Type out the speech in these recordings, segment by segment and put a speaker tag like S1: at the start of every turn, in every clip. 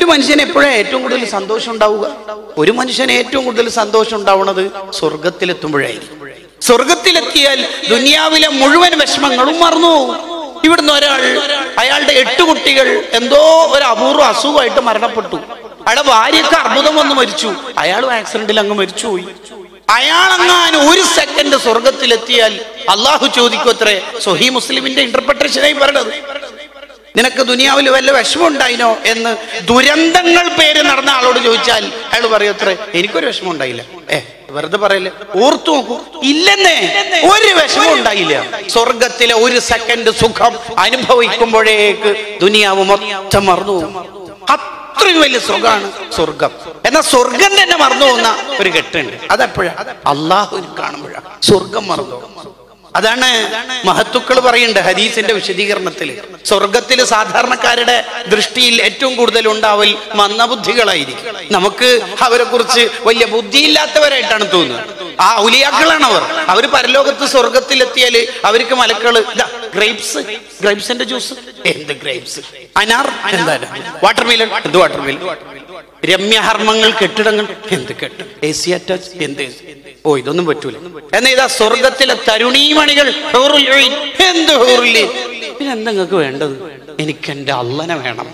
S1: മനുഷ്യന് എപ്പോഴാണ് ഏറ്റവും കൂടുതൽ സന്തോഷം ഉണ്ടാവുക ഒരു മനുഷ്യന് ഏറ്റവും കൂടുതൽ സന്തോഷം ഉണ്ടാവുന്നത് സ്വർഗത്തിലെത്തുമ്പോഴായിരിക്കും സ്വർഗത്തിലെത്തിയാൽ ദുനിയാവിലെ മുഴുവൻ വിഷമങ്ങളും മറന്നു പോകും ഇവിടുന്ന് ഒരാൾ അയാളുടെ എട്ട് കുട്ടികൾ എന്തോ ഒരു അപൂർവ അസുഖമായിട്ട് മരണപ്പെട്ടു അയാളുടെ ഭാര്യക്ക് അർബുദം വന്ന് മരിച്ചു അയാളും ആക്സിഡന്റിൽ അങ്ങ് മരിച്ചുപോയി അയാളെങ്ങാനും ഒരു സെക്കൻഡ് സ്വർഗത്തിലെത്തിയാൽ അള്ളാഹു ചോദിക്കും അത്രേ സൊഹി മുസ്ലിമിന്റെ ഇന്റർപ്രിട്ടേഷനായി പറയണത് നിനക്ക് ദുനിയാവിൽ വല്ല വിഷമം ഉണ്ടായിനോ എന്ന് ദുരന്തങ്ങൾ പേര് നടന്ന ആളോട് ചോദിച്ചാൽ അയാൾ പറയും അത്രേ എനിക്കൊരു വിഷമം ഉണ്ടായില്ല ഏ വെറുതെ പറയില്ല ഓർത്തു നോക്കൂ ഇല്ലെന്നേ ഒരു വിഷമം ഉണ്ടായില്ല സ്വർഗത്തിലെ ഒരു സെക്കൻഡ് സുഖം അനുഭവിക്കുമ്പോഴേക്ക് ദുനിയാവ് മൊത്തം മറന്നു പോകും. അത്രയും വലിയ സുഖമാണ് സ്വർഗം എന്നാൽ സ്വർഗം തന്നെ മറന്നു പോകുന്ന ഒരു കെട്ടുണ്ട് അതെപ്പോഴാ അള്ളാഹുവിനെ കാണുമ്പോഴാ സ്വർഗം മറന്നു പോകും. അതാണ് മഹത്തുക്കൾ പറയുന്നുണ്ട് ഹദീസിന്റെ വിശദീകരണത്തിൽ സ്വർഗത്തിൽ സാധാരണക്കാരുടെ ദൃഷ്ടിയിൽ ഏറ്റവും കൂടുതൽ ഉണ്ടാവൽ മന്ദബുദ്ധികളായിരിക്കും നമുക്ക് അവരെ കുറിച്ച് വലിയ ബുദ്ധിയില്ലാത്തവരായിട്ടാണ് തോന്നുന്നത് ആ ഔലിയാക്കളാണ് അവർ അവർ പരലോകത്ത് സ്വർഗത്തിലെത്തിയാല് അവർക്ക് മലക്കള് ഗ്രേപ്സ് ഗ്രേപ്സിന്റെ ജ്യൂസ് എന്ത് ഗ്രേപ്സ് അനാർ എന്താണ് വാട്ടർ മിലൺ എന്ത് വാട്ടർ മിലൺ രമ്യഹർമ്മങ്ങൾ കെട്ടിടങ്ങൾ എന്ത് കെട്ട് എ സി അറ്റാച്ച് എന്ത് ഓ ഇതൊന്നും പറ്റൂല എന്നാ ഇതാ സ്വർഗത്തിലെ തരുണീമണികൾ ഹൂറുൽ ഉയിൻ. എന്ത് ഹൂറുൽ ഉയിൻ? പിന്നെ എന്താ നിങ്ങൾക്ക് വേണ്ടത് എനിക്ക് എന്റെ അള്ളനെ വേണം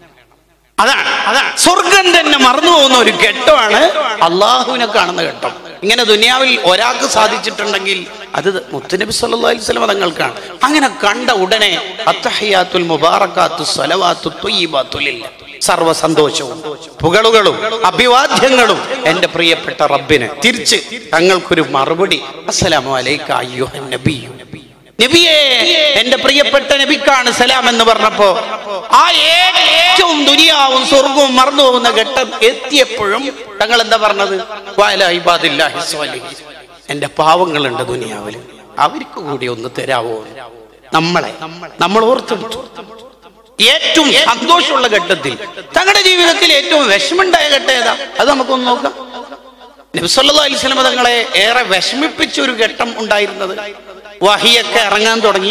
S1: അതാണ് അതാണ് സ്വർഗം തന്നെ മറന്നു പോകുന്ന ഒരു ഘട്ടമാണ് അള്ളാഹുവിനെ കാണുന്ന ഘട്ടം ഇങ്ങനെ ദുനിയാവിൽ ഒരാൾക്ക് സാധിച്ചിട്ടുണ്ടെങ്കിൽ അത് മുത്തുനബി സല്ലല്ലാഹു അലൈഹി വസല്ലം തങ്ങൾക്കാണ് അങ്ങനെ കണ്ട ഉടനെ അത്തഹയാത്തുൽ മുബാറക്കാത്തു സ്വലവാത്തു ത്വയ്യിബാത്തു ലില്ലാ. സർവ്വ സന്തോഷവും പുകളുകളും അഭിവാദ്യങ്ങളും എന്റെ പ്രിയപ്പെട്ട റബ്ബിന് തിരിച്ച് തങ്ങൾക്കൊരു മറുപടി അസ്സലാമു അലൈക അയ്യുഹൻ നബിയ്യു നബിയേ എന്റെ പ്രിയപ്പെട്ട നബിക്കാണ് സലാം എന്ന് പറഞ്ഞപ്പോ ആ ഏറ്റവും ദുനിയാവും സ്വർഗവും മറന്നു പോകുന്ന ഘട്ടം എത്തിയപ്പോഴും തങ്ങൾ എന്താ പറഞ്ഞത് വഅല ഇബാദില്ലാഹി സ്വാലിഹീൻ. എന്റെ പാവങ്ങളുണ്ട് ദുനിയാവിൽ അവർക്ക് കൂടി ഒന്ന് തരാവോ നമ്മളെ നമ്മൾ ഓർത്തെടുത്തു ഏറ്റവും സന്തോഷമുള്ള ഘട്ടത്തിൽ തങ്ങളുടെ ജീവിതത്തിൽ ഏറ്റവും വിഷമുണ്ടായ ഘട്ടം ഏതാ അത് നമുക്കൊന്ന് നോക്കാം നബിസല്ലാ അലിസ്ലമ തങ്ങളെ ഏറെ വിഷമിപ്പിച്ച ഒരു ഘട്ടം ഉണ്ടായിരുന്നത് വഹിയൊക്കെ ഇറങ്ങാൻ തുടങ്ങി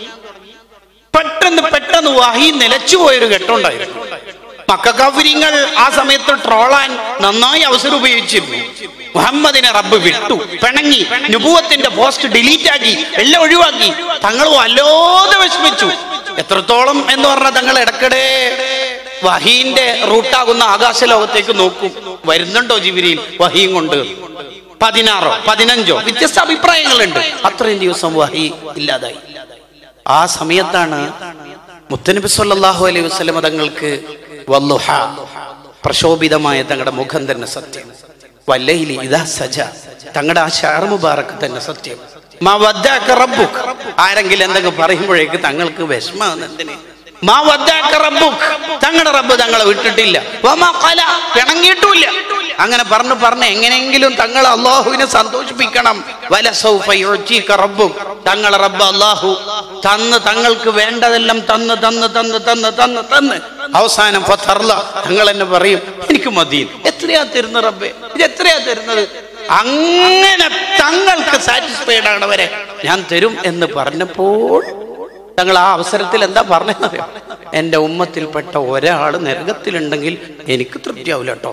S1: പെട്ടെന്ന് പെട്ടെന്ന് വഹി നിലച്ചു പോയൊരു ഘട്ടം ഉണ്ടായിരുന്നു മക്കാഫിരിങ്ങൾ ആ സമയത്ത് ട്രോളാൻ നന്നായി അവസരം ഉപയോഗിച്ചിരുന്നു മുഹമ്മദിനെ റബ്ബ് വിട്ടു പിണങ്ങി നുപൂവത്തിന്റെ പോസ്റ്റ് ഡിലീറ്റ് ആക്കി എല്ലാം ഒഴിവാക്കി തങ്ങൾ വല്ലാതെ വിഷമിച്ചു എത്രത്തോളം എന്ന് പറഞ്ഞാൽ തങ്ങൾ ഇടയ്ക്കിടെ വഹീന്റെ റൂട്ടാകുന്ന ആകാശ ലോകത്തേക്ക് നോക്കും വരുന്നുണ്ടോ ജിബിരിയിൽ വഹീം കൊണ്ട് പതിനാറോ പതിനഞ്ചോ വ്യത്യസ്ത അഭിപ്രായങ്ങളുണ്ട് അത്രയും ദിവസം വഹി ഇല്ലാതായി ആ സമയത്താണ് മുത്തനബി സല്ലല്ലാഹു അലൈഹി വസല്ലമ തങ്ങൾക്ക് വല്ലുഹ പ്രശോഭിതമായ തങ്ങളുടെ മുഖം തന്നെ സത്യം വല്ലയിലി ഇതാ സജ തങ്ങളുടെ ആ ഷാർ മുബാറക്ക് തന്നെ സത്യം മാ വദ്ദാക റബ്ബുക് ആരെങ്കിലും എന്തെങ്കിലും പറയുമ്പോഴേക്ക് തങ്ങൾക്ക് വിഷമാണ് എന്തിന് മാ വദ്ദാക റബ്ബുക് തങ്ങളുടെ റബ്ബ് തങ്ങളെ വിട്ടിട്ടില്ല വമാ ഖല പിണങ്ങിയിട്ടുമില്ല അങ്ങനെ പറഞ്ഞു പറഞ്ഞ് എങ്ങനെയെങ്കിലും തങ്ങൾ അള്ളാഹുവിനെ സന്തോഷിപ്പിക്കണം വല സൗഫ യുഅ്തീക റബ്ബുക് തങ്ങളെ റബ്ബ് അള്ളാഹു തന്ന് തങ്ങൾക്ക് വേണ്ടതെല്ലാം തന്ന് തന്ന് തന്ന് തന്ന് തന്ന് തന്ന് അവസാനം ഫത്തർല തങ്ങൾ എന്നെ പറയും എനിക്ക് മതിയിൽ എത്രയാ തരുന്നത് റബ്ബേ ഇത് എത്രയാ തരുന്നത് അങ്ങനെ തങ്ങൾക്ക് സാറ്റിസ്ഫൈഡ് ആണവരെ ഞാൻ തരും എന്ന് പറഞ്ഞപ്പോൾ തങ്ങൾ ആ അവസരത്തിൽ എന്താ പറഞ്ഞറിയാം എന്റെ ഉമ്മത്തിൽപ്പെട്ട ഒരാൾ നരകത്തിലുണ്ടെങ്കിൽ എനിക്ക് തൃപ്തിയാവില്ല കേട്ടോ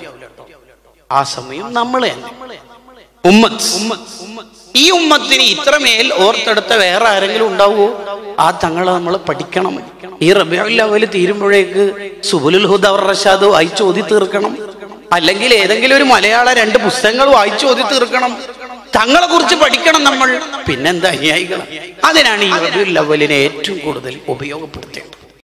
S1: ആ സമയം നമ്മൾ തന്നെ ഉമ്മത്ത് ഈ ഉമ്മത്തിന് ഇത്രമേൽ ഓർത്തെടുത്ത വേറെ ആരെങ്കിലും ഉണ്ടാവുമോ ആ തങ്ങളെ നമ്മൾ പഠിക്കണം ഈ റബിയുൽ തീരുമ്പോഴേക്ക് സുബുലുൽ ഹുദ അവർ റഷാദ് വായിച്ചു ഓതി തീർക്കണം അല്ലെങ്കിൽ ഏതെങ്കിലും ഒരു മലയാള രണ്ട് പുസ്തകങ്ങൾ വായിച്ചു ഓതി തീർക്കണം തങ്ങളെ കുറിച്ച് പഠിക്കണം നമ്മൾ പിന്നെന്താ അനുയായികൾ അതിനാണ് ഈ റബിയുൽ അവലിനെ ഏറ്റവും കൂടുതൽ ഉപയോഗപ്പെടുത്തേണ്ടത്